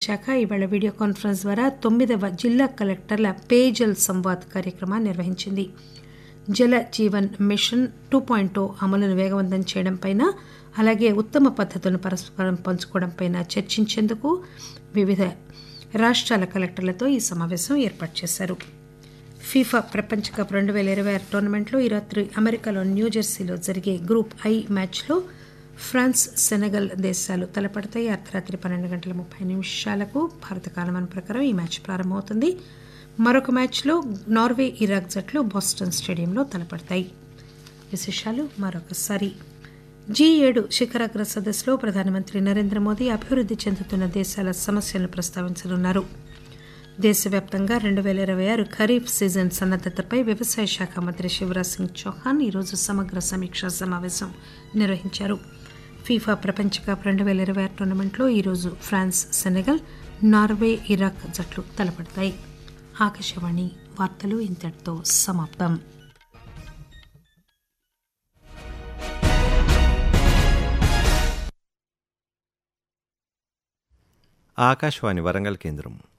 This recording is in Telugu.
శాఖ ఇవాళ వీడియో కాన్ఫరెన్స్ ద్వారా తొమ్మిదవ జిల్లా కలెక్టర్ల పేజల్ సంవాద్ కార్యక్రమాన్ని నిర్వహించింది జల జీవన్ మిషన్ టూ పాయింట్ అమలును వేగవంతం చేయడంపై అలాగే ఉత్తమ పద్ధతులను పరస్పరం పంచుకోవడంపై చర్చించేందుకు వివిధ రాష్ట్రాల కలెక్టర్లతో ఈ సమావేశం ఏర్పాటు చేశారు ఫీఫా ప్రపంచ కప్ రెండు వేల ఇరవై ఆరు టోర్నమెంట్లో ఈ రాత్రి అమెరికాలో న్యూజెర్సీలో జరిగే గ్రూప్ ఐ మ్యాచ్లో ఫ్రాన్స్ సెనగల్ దేశాలు తలపడతాయి అర్ధరాత్రి పన్నెండు గంటల ముప్పై నిమిషాలకు భారత కాలమాన ప్రకారం ఈ మ్యాచ్ ప్రారంభమవుతుంది మరొక మ్యాచ్లో నార్వే ఇరాక్ జట్లు బోస్టన్ స్టేడియంలో తలపడతాయి విశేషాలు మరొకసారి జీ ఏడు శిఖరాగ్ర సదస్సులో ప్రధానమంత్రి నరేంద్ర మోదీ అభివృద్ధి చెందుతున్న దేశాల సమస్యలను ప్రస్తావించనున్నారు దేశవ్యాప్తంగా రెండు వేల ఇరవై ఆరు ఖరీఫ్ సీజన్ సన్నద్దతపై వ్యవసాయ శాఖ మంత్రి శివరాజ్ సింగ్ చౌహాన్ ఈరోజు సమగ్ర సమీక్షా సమావేశం నిర్వహించారు ఫీఫా ప్రపంచ కప్ రెండు వేల ఇరవై ఆరు టోర్నమెంట్లో ఈరోజు ఫ్రాన్స్ సెనెగల్ నార్వే ఇరాక్ జట్లు తలపడతాయి ఆకాశవాణి వార్తలు ఇంతటితో సమాప్తం ఆకాశవాణి వరంగల్ కేంద్రం